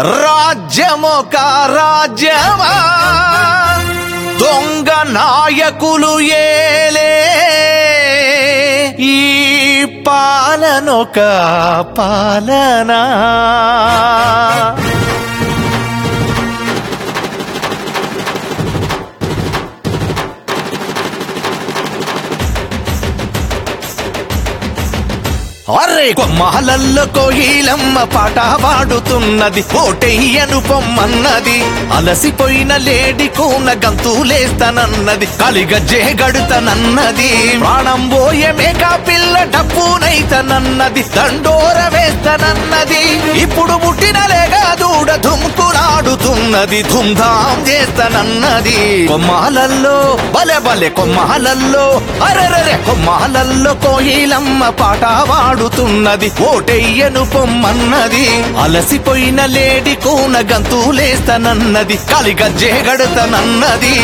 రాజ్యమొక రాజ్యమా దొంగ నాయకులు ఏలే ఈ పాలనొక పాలనా అరే కొమ్మహలల్లో కోయిలమ్మ పాట పాడుతున్నది ఓటెయ్యను పొమ్మన్నది అలసిపోయిన లేడి కూన గంతులేస్తానన్నది కలిగజ్జే గడుతనన్నది ప్రాణం పోయే మేకా పిల్ల డప్పునైతనన్నది దండోర వేస్తానన్నది ఇప్పుడు పుట్టిన లేగా దూడ ధుమ్కులాడుతున్నది ధుమ్ధాం చేస్తానన్నది కొమ్మాలల్లో బలె బలె కొమ్మాలల్లో అరెరెరె కొమ్మాలల్లో కోయిలమ్మ పాట పాడుతున్నది ఓటెయ్యను పొమ్మన్నది అలసిపోయిన లేడి కూన గంతులేస్తానన్నది కలిగజ్జే గడుతనన్నది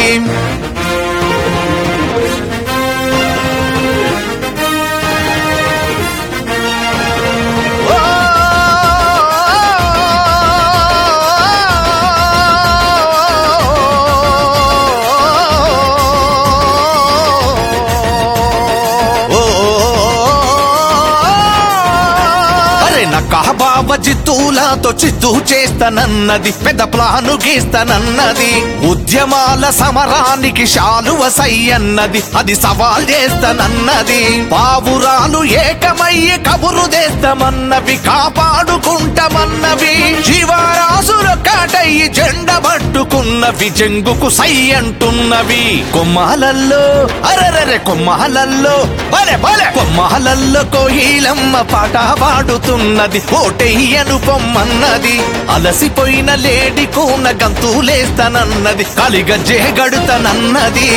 అరే నా కహబాబ జిత్తులతో చిత్తు చేస్తానన్నది పెద్ద ప్లాను గీస్తానన్నది ఉద్యమాల సమరానికి శాలువ సయ్యన్నది అది సవాల్ చేస్తానన్నది పావురాలు ఏకమయ్యి కబురు చేస్తామన్నవి కాపాడుకుంటామన్నవి శివరాసులు కాటయ్యి జెండ పట్టుకున్నవి చెంగుకు సై అంటున్నవి కొమ్మాలల్లో అరెరెరె కొమ్మాలల్లో బలె బలె కొమ్మాలల్లో కోయిలమ్మ పాట పాడుతున్నది ఓటెయ్యను పొమ్మన్నది అలసిపోయిన లేడి కూన గంతులేస్తానన్నది కలిగజ్జే గడుతనన్నది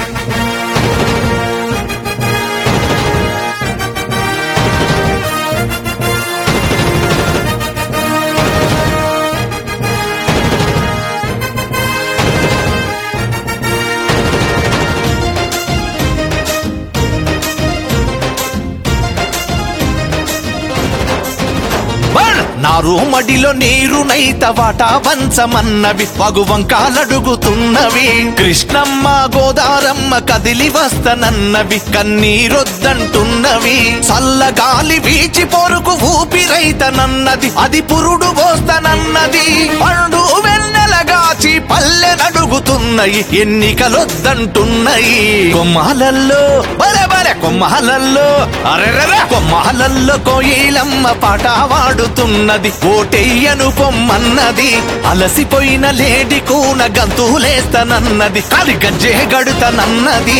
బల్! నా రూమడిలో నీరు నైత వాట వంచమన్నవి పగువంకాలడుగుతున్నవి కృష్ణమ్మ గోదారమ్మ కదిలి వస్తనన్నవి కన్నీరొద్దంటున్నవి చల్లగాలి వీచి పొరుకు ఊపిరైతనన్నది అది పురుడు పోస్తనన్నది పండు వెన్నెలగాచి పల్లె నడుగుతున్నాయి ఎన్నికలొద్దంటున్నాయి కొమ్మాలల్లో బలె బలె కొమ్మాలల్లో అరెరెరె కొమ్మాలల్లో కోయిలమ్మ పాట వాడుతున్నది ఓటెయ్యను పొమ్మన్నది అలసిపోయిన లేడి కూన గంతులేస్తానన్నది కలిగజ్జే గడుతనన్నది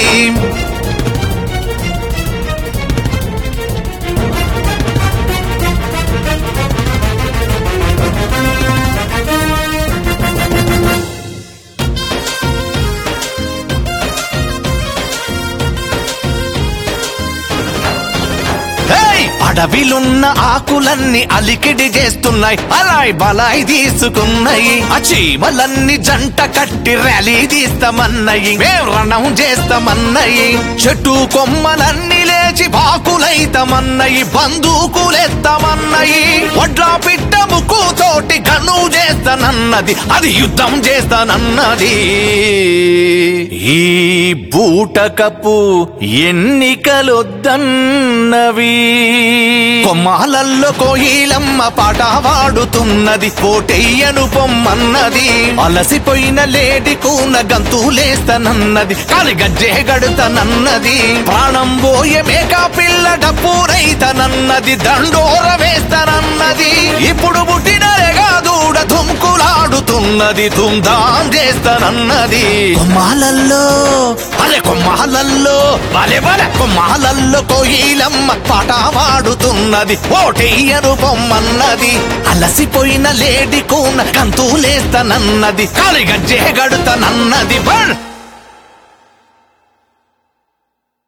హేయ్! అడవిలున్న ఆకులన్నీ అలికిడి చేస్తున్నాయి అలాయ్ బలాయి తీసుకున్నాయి ఆ చీమలన్నీ జంట కట్టి ర్యాలీ తీస్తామన్నాయి మేం రణం చేస్తామన్నాయి చెట్టు కొమ్మలన్నీ లేచి బాకులైతమన్నాయి బందూకులెత్తమన్నాయి వడ్ల పిట్ట ముక్కు తోటి గను చేస్తానన్నది అది యుద్ధం చేస్తానన్నది ఈ బూటకపు ఎన్నికలొద్దన్నవి కొమ్మాలల్లో కోయిలమ్మ పాట వాడుతున్నది కోటెయ్యను పొమ్మన్నది అలసిపోయిన లేడి కూన గంతులేస్తానన్నది కలిగజ్జే గడుతనన్నది ప్రాణం పోయే మేకా పిల్ల డప్పురైతనన్నది దండోర వేస్తానన్నది ఇప్పుడు పుట్టిన రెగా దూడ ధుమ్కులాడుతున్నది ధుమ్ధాం చేస్తానన్నది కొమ్మాలల్లో అరే కొమ్మాలల్లో బలె బలె కొమ్మాలల్లో కోయిలమ్మ పాట వాడుతున్నది ఓటెయ్యను పొమ్మన్నది అలసిపోయిన లేడి కూన కంతులేస్తానన్నది కలిగజ్జే గడుతనన్నది బల్